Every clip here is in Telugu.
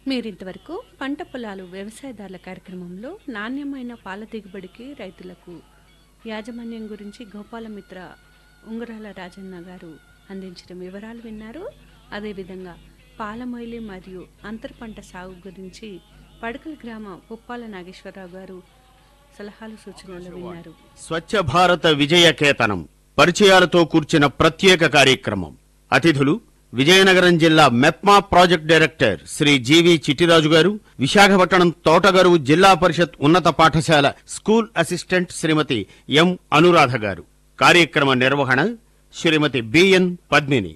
మీరింతవరకు పంట పొలాలు వ్యవసాయదారుల కార్యక్రమంలో నాణ్యమైన పాల దిగుబడికి రైతులకు యాజమాన్యం గురించి గోపాలమిత్ర ఉంగరాల రాజన్న గారు అందించిన వివరాలు విన్నారు అదేవిధంగా పాలమొయిలి మరియు అంతర్ పంట సాగు గురించి పడకల గ్రామ పుప్పాల నాగేశ్వరరావు గారు సలహాలు సూచనలు విన్నారు స్వచ్ఛ భారత విజయ కేతనం పరిచయాలతో కూర్చిన ప్రత్యేక కార్యక్రమం అతిథులు విజయనగరం జిల్లా MEPMA project director Shri G V Chittiraju garu Visakhapatnam Thotagaruvu Zilla Parishad ఉన్నత పాఠశాల school assistant Shrimati M Anuradha garu కార్యక్రమ నిర్వహణ శ్రీమతి బిఎన్ పద్మిని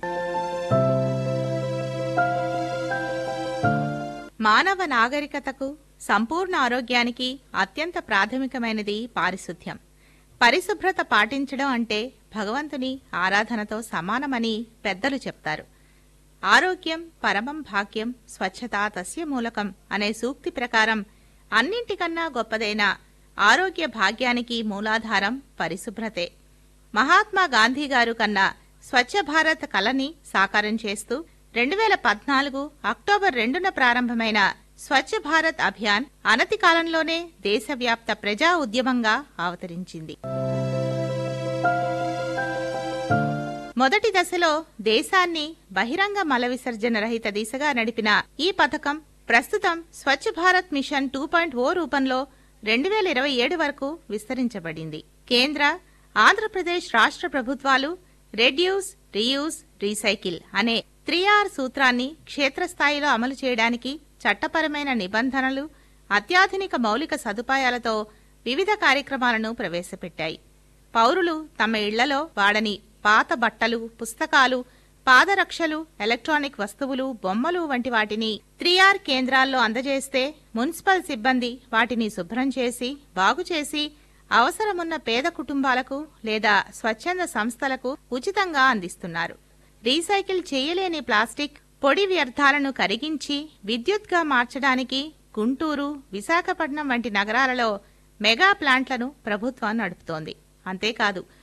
మానవ నాగరికతకు సంపూర్ణ ఆరోగ్యానికి అత్యంత ప్రాథమికమైనది పారిశుద్ధ్యం పరిశుభ్రత పాటించడం అంటే భగవంతుని ఆరాధనతో సమానమని పెద్దలు చెప్తారు ఆరోగ్యం పరమం భాగ్యం స్వచ్ఛత తస్య మూలకం అనే సూక్తి ప్రకారం అన్నింటికన్నా గొప్పదైన ఆరోగ్య భాగ్యానికి మూలాధారం పరిశుభ్రతే మహాత్మా గాంధీ గారు కన్నా స్వచ్ఛ భారత్ కలని సాకారం చేస్తూ రెండు వేల పద్నాలుగు అక్టోబర్ రెండున ప్రారంభమైన స్వచ్ఛ భారత్ అభియాన్ అనతి కాలంలోనే దేశవ్యాప్త ప్రజా ఉద్యమంగా అవతరించింది మొదటి దశలో దేశాన్ని బహిరంగ మల విసర్జన రహిత దిశగా నడిపిన ఈ పథకం ప్రస్తుతం Swachh Bharat mission two point O రూపంలో రెండు వేల ఇరవై ఏడు వరకు విస్తరించబడింది కేంద్ర ఆంధ్రప్రదేశ్ రాష్ట్ర ప్రభుత్వాలు రెడ్యూస్ రీయూస్ రీసైకిల్ అనే త్రీ ఆర్ సూత్రాన్ని క్షేత్రస్థాయిలో అమలు చేయడానికి చట్టపరమైన నిబంధనలు అత్యాధునిక మౌలిక సదుపాయాలతో వివిధ కార్యక్రమాలను ప్రవేశపెట్టాయి పౌరులు తమ ఇళ్లలో వాడని పాత బట్టలు పుస్తకాలు పాదరక్షలు ఎలక్ట్రానిక్ వస్తువులు బొమ్మలు వంటి వాటిని త్రీ ఆర్ కేంద్రాల్లో అందజేస్తే మున్సిపల్ సిబ్బంది వాటిని శుభ్రం చేసి బాగుచేసి అవసరమున్న పేద కుటుంబాలకు లేదా స్వచ్ఛంద సంస్థలకు ఉచితంగా అందిస్తున్నారు రీసైకిల్ చేయలేని ప్లాస్టిక్ పొడి వ్యర్థాలను కరిగించి విద్యుత్గా మార్చడానికి గుంటూరు విశాఖపట్నం వంటి నగరాలలో మెగా ప్లాంట్లను ప్రభుత్వం నడుపుతోంది అంతేకాదు